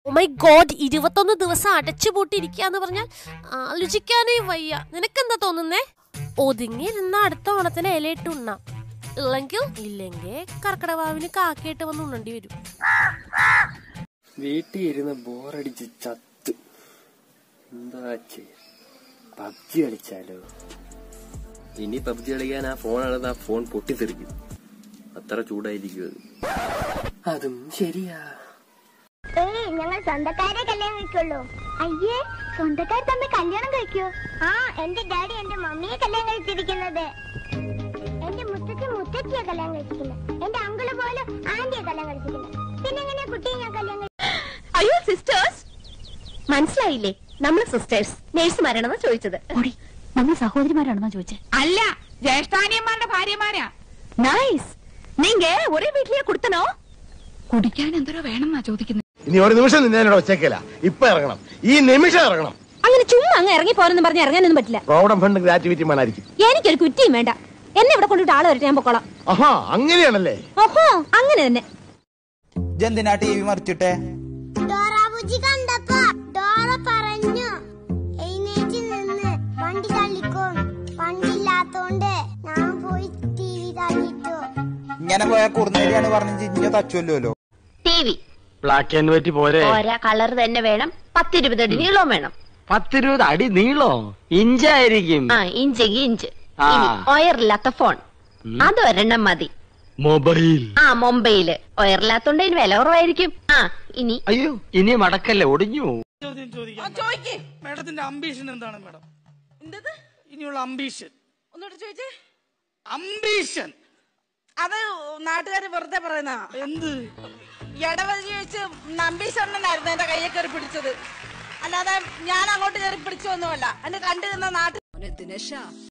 Oh my God ഇരുപത്തൊന്ന് ദിവസം അടച്ചു പൂട്ടിയിരിക്കാന്ന് പറഞ്ഞാൽ ആലോചിക്കാനേ വയ്യ നിനക്കെന്താ തോന്നുന്നേ ഒതുങ്ങിയിരുന്ന അടുത്ത ഓണത്തിന് ഇലയിട്ട് ഉണ്ണാം ഇല്ലെങ്കിൽ ഇല്ലെങ്കിൽ കർക്കിടവാവിന് കാക്കയിട്ട് വന്ന് ഉണ്ണേണ്ടി വരും വീട്ടിൽ ഇരുന്ന് ബോറടിച്ച് ചത്ത് എന്താ ചെയ്യ പബ്ജി കളിച്ചാലോ ഇനി പബ്ജി കളിക്കാൻ ആ ഫോൺ ആ ഫോൺ പൊട്ടിത്തെറിക്കും അത്ര ചൂടായിരിക്കും അത് അതും ശരിയാ ഏയ് ഞങ്ങൾ സ്വന്തക്കാരെ കല്യാണം കഴിക്കുള്ളൂ അയ്യേ സ്വന്തക്കാർ തമ്മിൽ കല്യാണം കഴിക്കോ ആ എന്റെ ഡാഡി എന്റെ മമ്മിയെ കല്യാണം കഴിച്ചിരിക്കുന്നത് എന്റെ മുത്തച്ഛൻ മുത്തച്ഛിയെ കല്യാണം കഴിച്ചിരിക്കുന്നത് എന്റെ അങ്കിള് പോലും ആന്റിയെ കല്യാണം കഴിച്ചിരിക്കുന്നത് പിന്നെ എങ്ങനെയാ കുട്ടിയെ ഞാൻ കല്യാണം കഴിച്ചത്? അയ്യോ സിസ്റ്റേഴ്സ് മനസ്സിലായില്ലേ നമ്മൾ സിസ്റ്റേഴ്സ് നേഴ്സുമാരാണെന്ന് ചോദിച്ചത് നമ്മൾ സഹോദരിമാരാണെന്നാ ചോദിച്ചേ അല്ല ജ്യേഷ്ഠാനിയന്മാരുടെ ഭാര്യമാരാ നൈസ് നീങ്ക ഒരേ വീട്ടിലേ കൊടുത്തനോ കുടിക്കാൻ എന്തോരോ വേണമെന്നാ ചോദിക്കുന്നത് ഇനി ഒരു നിമിഷം നിന്നോട് ഒച്ചേക്കല ഇപ്പൊ ഇറങ്ങണം ഈ നിമിഷം ഇറങ്ങണം അങ്ങനെ ചുമ്മാ അങ്ങ് ഇറങ്ങി പോരെന്ന് പറഞ്ഞ് ഇറങ്ങാനൊന്നും പറ്റില്ല പ്രോവിഡന്റ് ഫണ്ട് ഗ്രാറ്റുവിറ്റി മാനായിരിക്കും എനിക്കൊരു കുറ്റിയും വേണ്ട എന്നെ ഇവിടെ കൊണ്ടിട്ട് ആള് വരട്ടെ ഞാൻ പൊക്കോളാം ആഹാ അങ്ങനെയാണല്ലേ ഓഹോ അങ്ങനെ തന്നെ ഇതെന്തിനാ ടി വി മറിച്ചിട്ടെ ഡോറാബുജി കണ്ടപ്പോ ഡോറ പറഞ്ഞു എഴുന്നേറ്റ് നിന്ന് വണ്ടി തള്ളിക്കോ വണ്ടിയില്ലാത്തോണ്ട് ഞാൻ പോയി ടി വി തള്ളിട്ടു ഇങ്ങനെ പോയാൽ കുറുനേരിയാണ് പറഞ്ഞ് ഇഞ്ഞ തച്ചുവല്ലോ T V black and white പോരെ ഓരോ കളർ തന്നെ വേണം പത്തിരുപത് അടി നീളവും വേണം പത്തിരുപത് അടി നീളോ ഇഞ്ചായിരിക്കും ആ ഇഞ്ചെങ്കി ഇഞ്ച് ആ. ഇനി ഒയറില്ലാത്ത ഫോൺ അത് ഒരെണ്ണം മതി മൊബൈൽ ആ മുംബൈയില് ഒയറില്ലാത്തോണ്ട് അതിന് വില കുറവായിരിക്കും ആ ഇനി അയ്യോ ഇനി മടക്കല്ലേ ഒടിഞ്ഞു പോവും. ചോദിക്കേ മാഡത്തിന്റെ അംബീഷൻ എന്താണ് മാഡം എന്തത് ഇനിയുള്ള അംബീഷൻ ഒന്നോട്ട് ചോദിച്ചേ അംബീഷൻ അത് നാട്ടുകാര് വെറുതെ പറയുന്ന എന്ത് ഇടവഴി വെച്ച് നമ്പീശ്വരനായിരുന്നു എന്റെ കയ്യെ കയറി പിടിച്ചത് അല്ലാതെ ഞാൻ അങ്ങോട്ട് കയറി പിടിച്ചൊന്നുമല്ല എന്നെ കണ്ടു നിന്ന നാട്ടിൽ